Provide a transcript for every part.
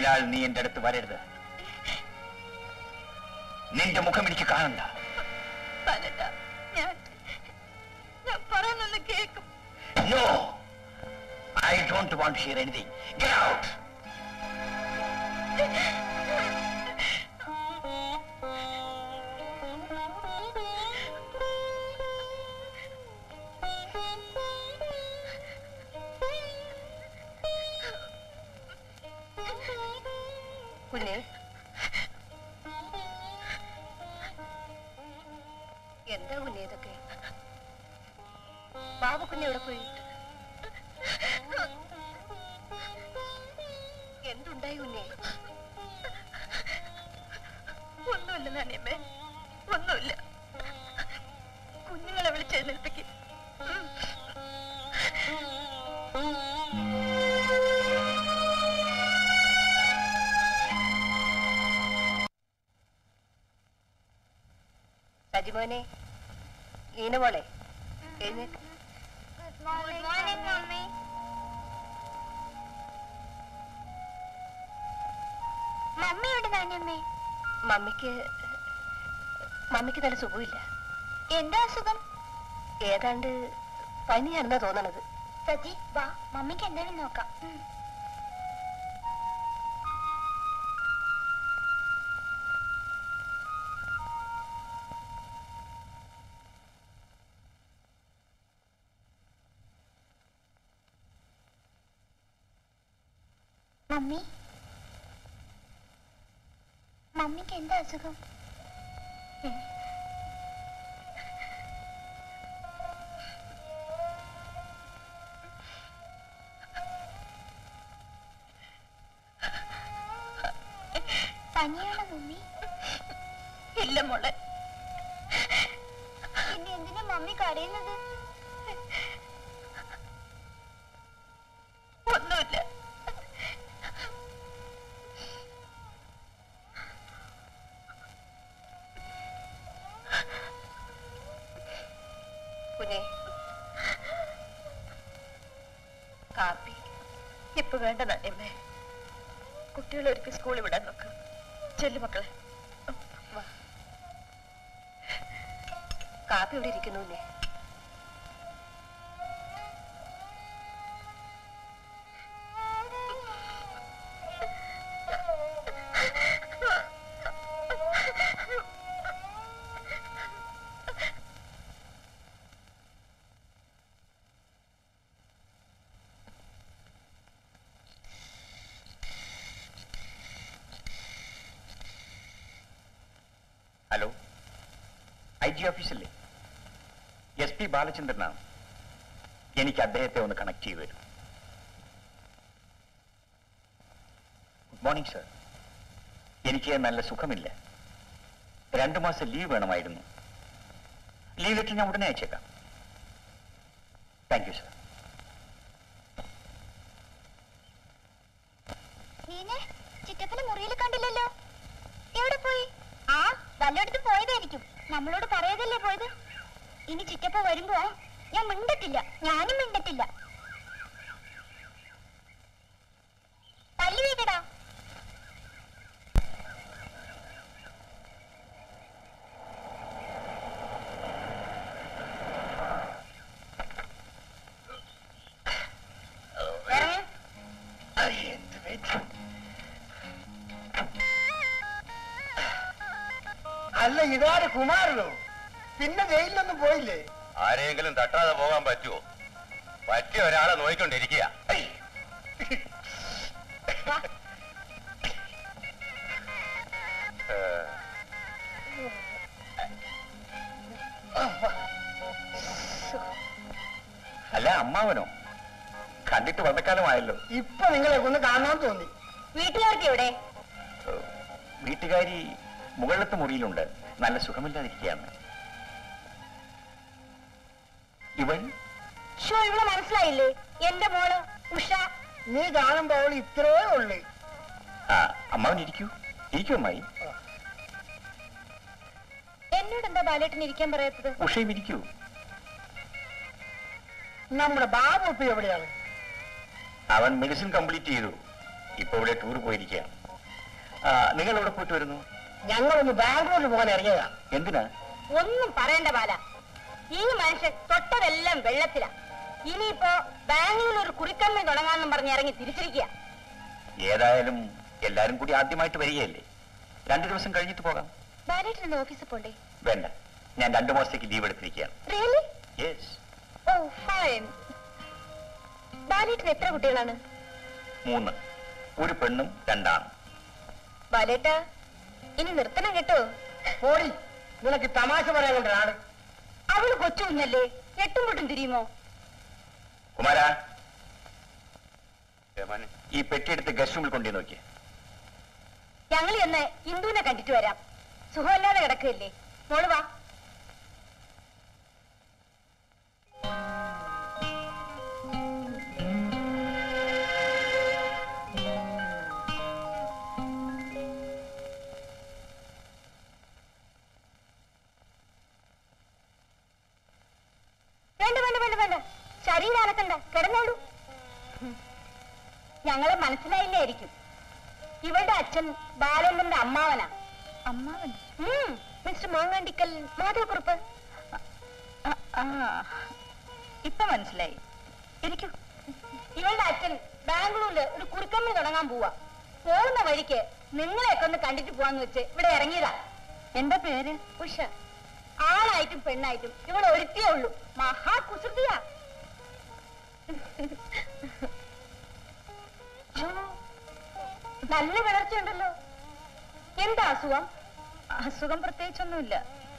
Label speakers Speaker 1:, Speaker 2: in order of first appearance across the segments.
Speaker 1: മേലാൽ നീ എന്റെ അടുത്ത് വരരുത് നിന്റെ മുഖം എനിക്ക് കാണണ്ട
Speaker 2: പലട്ട ഞാൻ ഞാൻ പറയുന്നൊന്ന് കേൾക്കും
Speaker 1: No! I don't want to hear anything. Get out!
Speaker 2: കുഞ്ഞെ എന്താ കുഞ്ഞെ ഇതൊക്കെ ബാബു കുഞ്ഞ് എവിടെ പോയി എന്തുണ്ടായി കുഞ്ഞെ ഒന്നുമില്ല നാനിയമ്മേ ഒന്നുമില്ല കുഞ്ഞുങ്ങളെ വിളിച്ചെഴുന്നേൽപ്പിക്കും സജിമോനെ ഈനമോളെ എഴുന്നേറ്റ്
Speaker 3: Good morning, Mummy. മമ്മി എവിടെ നാണിയമ്മേ
Speaker 2: മമ്മിക്ക് മമ്മിക്ക് നല്ല സുഖമില്ല
Speaker 3: എന്താ അസുഖം
Speaker 2: ഏതാണ്ട് പനിയാണെന്നാ തോന്നണത്
Speaker 3: സജി വാ മമ്മിക്ക് എന്തായാലും നോക്കാം ഉം. മമ്മി മമ്മിക്ക് എന്താ അസുഖം പനിയാണോ മമ്മി
Speaker 2: ഇല്ല മോളെ
Speaker 3: പിന്നെ എന്തിനാ മമ്മി കരയുന്നത്
Speaker 2: ഒന്നുമില്ല കുഞ്ഞെ കാപ്പി ഇപ്പൊ വേണ്ട നന്യമ്മേ കുട്ടികളെ ഒരുക്കി സ്കൂളിൽ വിടാൻ നോക്ക് ചെല്ലു മക്കളെ വാ. കാപ്പി ഇവിടെ ഇരിക്കുന്നു കുഞ്ഞെ
Speaker 1: ഹലോ ഐ ജി ഓഫീസല്ലേ എസ് പി ബാലചന്ദ്രനാണ് എനിക്ക് അദ്ദേഹത്തെ ഒന്ന് കണക്ട് ചെയ്തു തരും ഗുഡ് മോർണിംഗ് സർ എനിക്ക് നല്ല സുഖമില്ല രണ്ടു മാസം ലീവ് വേണമായിരുന്നു ലീവ് ലെറ്റർ ഞാൻ ഉടനെ അയച്ചേക്കാം താങ്ക് യു സർ
Speaker 3: നീനെ ചിറ്റപ്പനെ മുറിയിൽ കണ്ടില്ലല്ലോ എവിടെ പോയി ആ വല്ലയിടത്തും പോയതായിരിക്കും നമ്മളോട് പറയാതല്ലേ പോയത് ഇനി ചിറ്റപ്പ വരുമ്പോ ഞാൻ മിണ്ടത്തില്ല ഞാനും മിണ്ടത്തില്ല തല്ലി വീട്ടടാ
Speaker 1: എന്ത് പറ്റി?
Speaker 4: അല്ല ഇതാര് കുമാരനോ പിന്നെ ജയിലിലൊന്നും പോയില്ലേ
Speaker 5: ആരെങ്കിലും തട്ടാതെ പോകാൻ പറ്റുമോ പറ്റിയ ഒരാളെ നോയിക്കൊണ്ടിരിക്കുക
Speaker 1: ഐ, അല്ല അമ്മാവനോ കണ്ടിട്ട് വളരെക്കാലമായല്ലോ
Speaker 4: ഇപ്പൊ നിങ്ങളെ ഒന്ന് കാണാൻ തോന്നി
Speaker 2: വീട്ടുകാർക്ക് എവിടെ
Speaker 1: ഏഹ്, വീട്ടുകാരി മുകളിലത്തെ മുറിയിലുണ്ട് നല്ല സുഖമില്ലാതിരിക്കുകയാണ് ഇവൻ
Speaker 3: ഷോ ഇവിടെ മനസ്സിലായില്ലേ എന്റെ മോള് ഉഷ
Speaker 4: നീ കാണുമ്പോ അവൾ ഇത്രേ ഉള്ളു
Speaker 1: ആ അമ്മാവൻ ഇരിക്കൂ ഇരിക്കൂ അമ്മായി
Speaker 2: എന്നോട് എന്താ ബാലേട്ടൻ ഇരിക്കാൻ പറയാത്തത്
Speaker 1: ഉഷയും ഇരിക്കൂ
Speaker 4: നമ്മുടെ ബാബു ഇപ്പൊ എവിടെയാണ്
Speaker 1: അവൻ മെഡിസിൻ കംപ്ലീറ്റ് ചെയ്തു ഇപ്പൊ ഇവിടെ ടൂർ പോയിരിക്കുകയാണ് ആ, നിങ്ങൾ എവിടെ പോയിട്ട് വരുന്നു
Speaker 4: ഞങ്ങളൊന്ന് ബാംഗ്ലൂരിൽ പോകാൻ ഇറങ്ങിയതാ
Speaker 1: എന്തിനാ
Speaker 2: ഒന്നും പറയണ്ട ബാല ഈ മനുഷ്യൻ തൊട്ടതെല്ലാം വെള്ളത്തിലാ ഇനിയിപ്പോ ബാംഗ്ലൂരിൽ ഒരു കുറിക്കമ്മി തുടങ്ങാന്നും പറഞ്ഞ് ഇറങ്ങി തിരിച്ചിരിക്കുക
Speaker 1: ഏതായാലും എല്ലാരും കൂടി ആദ്യമായിട്ട് വരികയല്ലേ രണ്ടു ദിവസം കഴിഞ്ഞിട്ട് പോകാം
Speaker 2: ബാലേട്ടൻ ഓഫീസിൽ പോണ്ടേ
Speaker 1: വേണ്ട ഞാൻ രണ്ടു മാസത്തേക്ക് ലീവ് എടുത്തിരിക്കുകയാണ്
Speaker 2: റിയലി
Speaker 1: യെസ്
Speaker 2: ഓ ഫൈൻ ബാലേട്ടൻ എത്ര കുട്ടികളാണ്
Speaker 1: മൂന്ന് ഒരു പെണ്ണും രണ്ടാണും
Speaker 2: ബാലേട്ട ഇനി നിർത്തണം കേട്ടോ
Speaker 4: പോടി നിനക്ക് തമാശ പറയാൻ കൊണ്ട് ആള്
Speaker 2: അവള് കൊച്ചു കുഞ്ഞല്ലേ എട്ടും പൊട്ടും തിരിയുമോ
Speaker 1: കുമാര
Speaker 5: ഏമാനെ
Speaker 1: ഈ പെട്ടിയെടുത്ത് ഗസ്റ്റ് റൂമിൽ കൊണ്ടുപോയി നോക്കിയേ
Speaker 2: ഞങ്ങൾ എന്ന് ഇന്ദുവിനെ കണ്ടിട്ട് വരാം സുഖമില്ലാതെ കിടക്കുകയല്ലേ മോള് വാ വേണ്ട വേണ്ട വേണ്ട വേണ്ട ശരീരം അനക്കണ്ട കിടന്നോളൂ ഞങ്ങളെ മനസ്സിലായില്ലായിരിക്കും ഇവളുടെ അച്ഛൻ ബാലന്റെ അമ്മാവനാ
Speaker 3: അമ്മാവൻ
Speaker 2: ഉം, മിസ്റ്റർ മാങ്ങാണ്ടിക്കൽ മാധവക്കുറുപ്പ്
Speaker 3: ഇപ്പൊ മനസ്സിലായി ഇരിക്കൂ
Speaker 2: ഇവളുടെ അച്ഛൻ ബാംഗ്ലൂരില് ഒരു കുറുക്കമ്മി തുടങ്ങാൻ പോവാ പോകുന്ന വഴിക്ക് നിങ്ങളെയൊക്കെ ഒന്ന് കണ്ടിട്ട് പോവാന്ന് വെച്ച് ഇവിടെ ഇറങ്ങിയതാ
Speaker 3: എന്താ പേര്
Speaker 2: ഉഷ ആണായിട്ടും പെണ്ണായിട്ടും ഇവൾ ഒരുത്തിയേ ഉള്ളൂ മഹാ കുസൃതിയാ ഛോ, നല്ല വളർച്ചയുണ്ടല്ലോ എന്താ അസുഖം
Speaker 3: അസുഖം പ്രത്യേകിച്ചൊന്നുമില്ല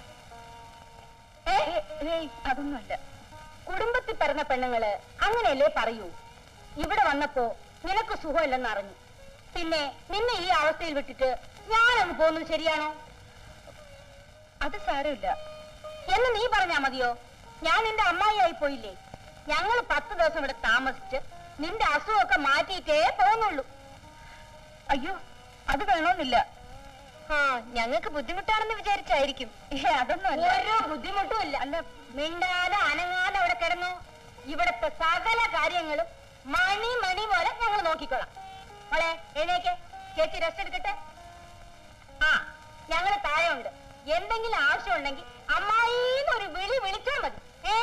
Speaker 2: ഏ
Speaker 3: ഏയ് അതൊന്നുമില്ല
Speaker 2: കുടുംബത്തിൽ പിറന്ന പെണ്ണുങ്ങള് അങ്ങനെയല്ലേ പറയൂ ഇവിടെ വന്നപ്പോ നിനക്ക് സുഖമില്ലെന്ന് അറിഞ്ഞു പിന്നെ നിന്നെ ഈ അവസ്ഥയിൽ വിട്ടിട്ട് ഞാനങ്ങ് പോകുന്നത് ശരിയാണോ
Speaker 3: അത് സാരമില്ല
Speaker 2: എന്ന് നീ പറഞ്ഞാ മതിയോ ഞാൻ നിന്റെ അമ്മായിയായി പോയില്ലേ ഞങ്ങൾ പത്ത് ദിവസം ഇവിടെ താമസിച്ച് നിന്റെ അസുഖമൊക്കെ മാറ്റിയിട്ടേ പോകുന്നുള്ളൂ
Speaker 3: അയ്യോ അത് വേണമെന്നില്ല
Speaker 2: ആ ഞങ്ങൾക്ക് ബുദ്ധിമുട്ടാണെന്ന് വിചാരിച്ചായിരിക്കും
Speaker 3: ഏ അതൊന്നുമല്ല
Speaker 2: ഓരോ ബുദ്ധിമുട്ടും ഇല്ല അല്ല മിണ്ടാതെ അനങ്ങാതെ അവിടെ കിടന്നു ഇവിടത്തെ സകല കാര്യങ്ങളും മണി മണി പോലെ ഞങ്ങൾ നോക്കിക്കോളാം മോളെ എഴുന്നേക്ക് ചേച്ചി റെസ്റ്റ് എടുക്കട്ടെ ആ ഞങ്ങൾ താഴെ ഉണ്ട് എന്തെങ്കിലും ആവശ്യമുണ്ടെങ്കിൽ അമ്മായിന്ന് ഒരു വിളി വിളിച്ചാൽ മതി ഏ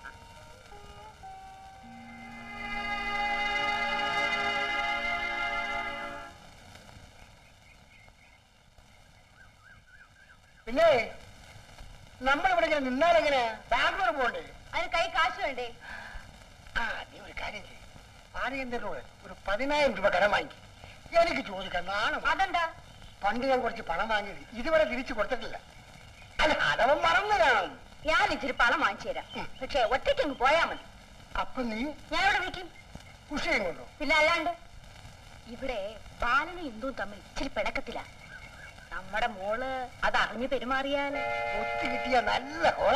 Speaker 4: പിന്നെ നമ്മളിവിടെ ഇങ്ങനെ നിന്നാലെങ്ങനെ ബാംഗ്ലൂർ പോകണ്ടേ
Speaker 2: അതിന് കൈ കാശ് വേണ്ടേ
Speaker 4: ആ നീ ഒരു കാര്യം ചെയ്യും ആര്യന്തരോട് ഒരു പതിനായിരം രൂപ കടം വാങ്ങി എനിക്ക് ചോദിക്കാൻ നാണം
Speaker 2: അതെന്താ
Speaker 4: പണ്ട് ഞാൻ കുറച്ച് പണം വാങ്ങിയത് ഇതുവരെ തിരിച്ചു കൊടുത്തിട്ടില്ല അല്ല അടവൻ മറന്നു കാണും
Speaker 2: ഞാൻ ഇച്ചിരി പണം വാങ്ങിച്ചു തരാം പക്ഷെ ഒറ്റയ്ക്ക് അങ്ങ് പോയാ മതി
Speaker 4: അപ്പൊ നീ
Speaker 2: ഞാൻ ഇവിടെ നിൽക്കും
Speaker 4: ഉഷയും കൊണ്ടോ
Speaker 2: പിന്നെ അല്ലാണ്ട് ഇവിടെ ബാലനും ഇന്ദുവും തമ്മിൽ ഇച്ചിരി പിണക്കത്തില നമ്മുടെ മോള് അത് അറിഞ്ഞു പെരുമാറിയാൽ
Speaker 4: ഒത്തു കിട്ടിയ നല്ല കോള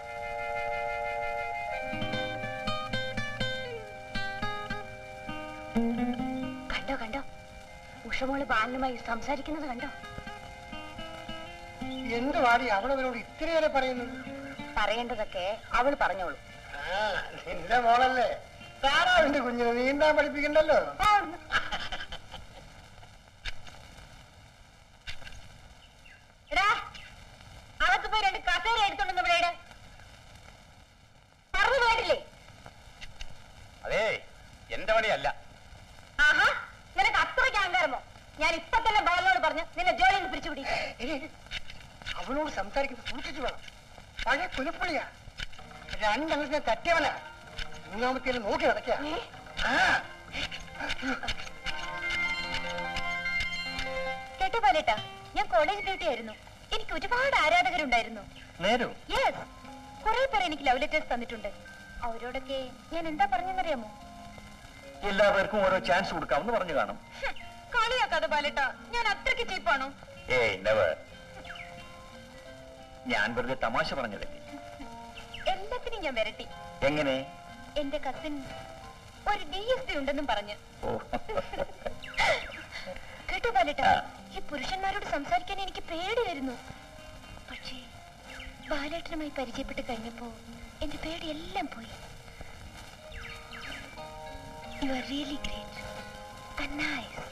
Speaker 2: കണ്ടോ കണ്ടോ ഉഷമോള് ബാലനുമായി സംസാരിക്കുന്നത് കണ്ടോ
Speaker 4: എന്ത് വാടി അവളവരോട് ഇത്രയേറെ പറയുന്നത്
Speaker 2: പറയേണ്ടതൊക്കെ അവൾ പറഞ്ഞോളൂ
Speaker 4: ആ നിന്റെ മോളല്ലേ താറാവിന്റെ കുഞ്ഞിനെ നീന്താൻ പഠിപ്പിക്കണ്ടല്ലോ
Speaker 2: എടാ അകത്ത് പോയി രണ്ട് കസേര എടുത്തോണ്ടെന്ന് ഇവിടെ ഇട്. പറഞ്ഞു കേട്ടില്ലേ
Speaker 5: അതേ എന്റെ പണിയല്ല
Speaker 2: ആഹാ നിനക്ക് അത്രയ്ക്ക് അഹങ്കാരമോ ഞാൻ ഇപ്പൊ തന്നെ ബാലനോട് പറഞ്ഞ് നിന്നെ ജോലിയിൽ നിന്ന് പിരിച്ചുപിടി
Speaker 4: എടി, എടി, അവനോട് സംസാരിക്കുന്നത് സൂക്ഷിച്ചു വേണം പഴയ കുലപ്പുള്ളിയാ രണ്ടെണ്ണത്തിനെ തട്ടിയവനാ മൂന്നാമത്തേന് നോക്കി നടക്കുക ആ
Speaker 3: കേട്ടോ പാലേട്ടാ ഞാൻ കോളേജ് ബ്യൂട്ടി ആയിരുന്നു എനിക്ക് ഒരുപാട് ആരാധകരുണ്ടായിരുന്നു
Speaker 1: നേരോ
Speaker 3: യെസ് കുറെ പേർ എനിക്ക് ലവ് ലെറ്റേഴ്സ് തന്നിട്ടുണ്ട് അവരോടൊക്കെ ഞാൻ എന്താ പറഞ്ഞെന്നറിയാമോ
Speaker 1: എല്ലാവർക്കും ഓരോ ചാൻസ് കൊടുക്കാമെന്ന് പറഞ്ഞു കാണും
Speaker 3: കളിയാക്കാതെ പാലേട്ടാ ഞാൻ അത്രയ്ക്ക് ചീപ്പാണോ
Speaker 1: ഏയ് നെവർ ഞാൻ വെറുതെ തമാശ പറഞ്ഞതല്ലേ
Speaker 3: എല്ലാത്തിനും ഞാൻ വരട്ടി
Speaker 1: എങ്ങനെ
Speaker 3: എന്റെ കസിൻ ഒരു ഡി എസ് പി ഉണ്ടെന്നും പറഞ്ഞ്
Speaker 1: ഓ
Speaker 3: കേട്ടോ പാലേട്ടാ
Speaker 1: ആ.
Speaker 3: ഈ പുരുഷന്മാരോട് സംസാരിക്കാൻ എനിക്ക് പേടിയായിരുന്നു പക്ഷേ ബാലേട്ടനുമായി പരിചയപ്പെട്ട് കഴിഞ്ഞപ്പോ എന്റെ പേടിയെല്ലാം പോയി you are really great nice